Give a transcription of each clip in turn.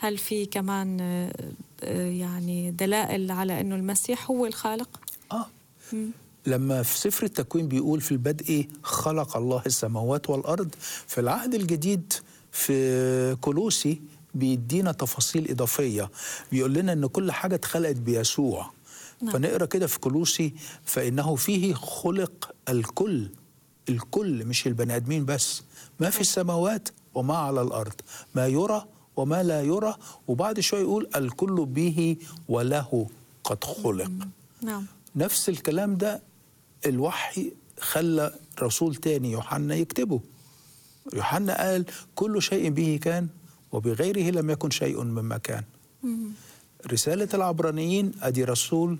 هل في كمان آه، آه، يعني دلائل على انه المسيح هو الخالق اه لما في سفر التكوين بيقول في البدء خلق الله السماوات والارض في العهد الجديد في كولوسي بيدينا تفاصيل اضافيه بيقول لنا ان كل حاجه اتخلقت بيسوع نعم. فنقرا كده في كولوسي فانه فيه خلق الكل الكل مش البني ادمين بس ما في السماوات وما على الارض ما يرى وما لا يرى وبعد شويه يقول الكل به وله قد خلق نعم نفس الكلام ده الوحي خلى رسول تاني يوحنا يكتبه يوحنا قال كل شيء به كان وبغيره لم يكن شيء مما كان رسالة العبرانيين أدي رسول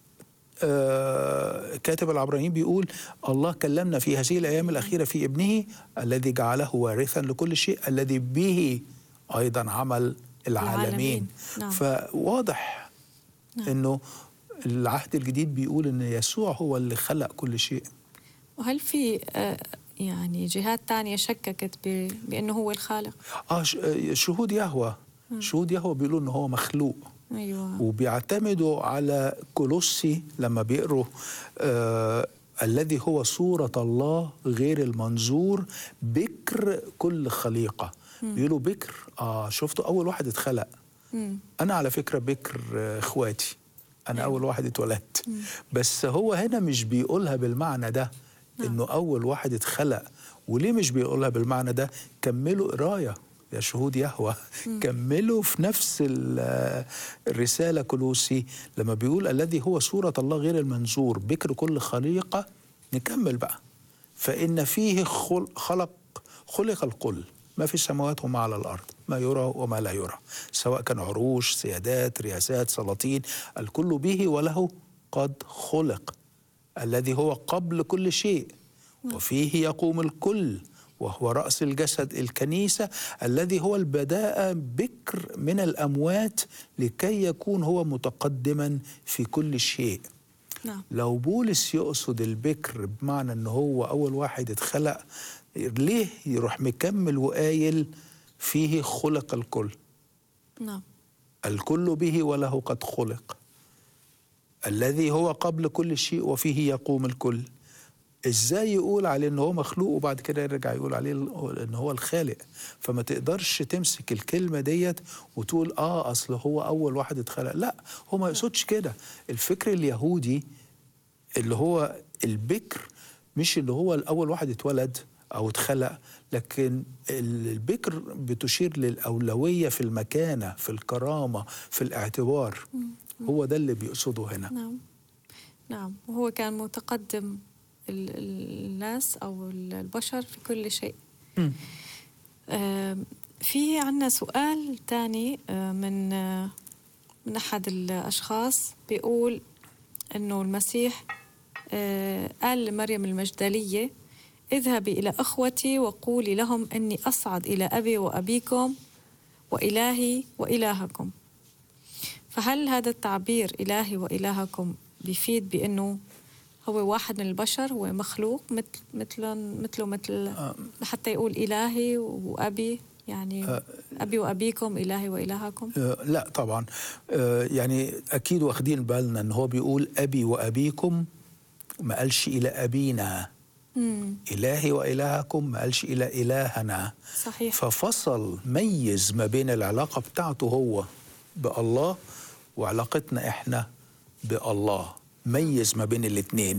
آه كاتب العبرانيين بيقول الله كلمنا في هذه الأيام الأخيرة في ابنه الذي جعله وارثا لكل شيء الذي به أيضا عمل العالمين العالمين. نعم. فواضح نعم. أنه العهد الجديد بيقول أن يسوع هو اللي خلق كل شيء وهل في آه، يعني جهات تانية شككت ب- بانه هو الخالق آه ش- آه، شهود يهوه شهود يهوه بيقولوا أنه هو مخلوق ايوه وبيعتمدوا على كولوسي لما بيقروا آه الذي هو صورة الله غير المنظور بكر كل خليقة بيقولوا بكر آه شفتوا أول واحد اتخلق مم. أنا على فكرة بكر آه، إخواتي أنا أول واحد اتولدت بس هو هنا مش بيقولها بالمعنى ده إنه أول واحد اتخلق وليه مش بيقولها بالمعنى ده كملوا قراية يا شهود يهوه كملوا في نفس ال- آه، الرسالة كلوسي لما بيقول الذي هو صورة الله غير المنظور بكر كل خليقة نكمل بقى فإن فيه خل- خلق خلق الكل ما في السماوات وما على الأرض ما يرى وما لا يرى سواء كان عروش سيادات رياسات سلاطين الكل به وله قد خلق الذي هو قبل كل شيء وفيه يقوم الكل وهو رأس الجسد الكنيسة الذي هو البداء بكر من الأموات لكي يكون هو متقدما في كل شيء نعم لو بولس يقصد البكر بمعنى ان هو اول واحد اتخلق ليه يروح مكمل وقايل فيه خلق الكل نعم الكل به وله قد خلق الذي هو قبل كل شيء وفيه يقوم الكل ازاي يقول عليه ان هو مخلوق وبعد كده يرجع يقول عليه ان هو الخالق فما تقدرش تمسك الكلمه ديت وتقول اه اصل هو اول واحد اتخلق لا هو ما يقصدش كده الفكر اليهودي اللي هو البكر مش اللي هو الاول واحد اتولد او اتخلق لكن البكر بتشير للاولويه في المكانه في الكرامه في الاعتبار هو ده اللي بيقصده هنا نعم نعم وهو كان متقدم ال- ال- الناس او ال- البشر في كل شيء مم. آم، في عنا سؤال تاني آه، من آه، من أحد الأشخاص بيقول أنه المسيح آه، قال لمريم المجدلية اذهبي إلى أخوتي وقولي لهم أني أصعد إلى أبي وأبيكم وإلهي وإلهكم فهل هذا التعبير إلهي وإلهكم بيفيد بأنه هو واحد من البشر هو مخلوق مثل مثل مثله مثل حتى يقول إلهي وأبي يعني أبي وأبيكم إلهي وإلهكم آه، لا طبعا آه، يعني اكيد واخدين بالنا ان هو بيقول ابي وابيكم ما قالش الى ابينا مم. الهي والهكم ما قالش الى الهنا صحيح ففصل ميز ما بين العلاقه بتاعته هو بالله وعلاقتنا احنا بالله ميز ما بين الاتنين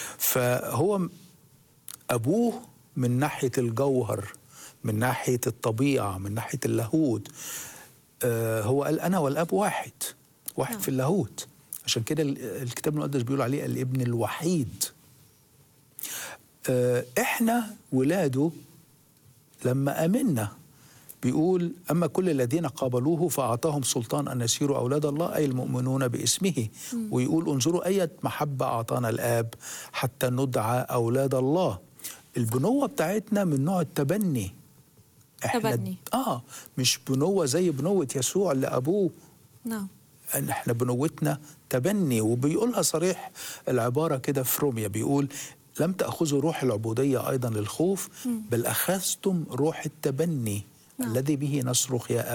فهو ابوه من ناحيه الجوهر من ناحيه الطبيعه من ناحيه اللاهوت آه هو قال انا والاب واحد واحد نعم. في اللاهوت عشان كده ال- الكتاب المقدس بيقول عليه الابن الوحيد آه احنا ولاده لما امنا بيقول اما كل الذين قابلوه فاعطاهم سلطان ان يسيروا اولاد الله اي المؤمنون باسمه ويقول انظروا اية محبه اعطانا الاب حتى ندعى اولاد الله البنوه بتاعتنا من نوع التبني تبني. اه مش بنوه زي بنوه يسوع لابوه نعم ان احنا بنوتنا تبني وبيقولها صريح العباره كده في روميا بيقول لم تاخذوا روح العبوديه ايضا للخوف بل اخذتم روح التبني نعم. الذي به نصرخ يا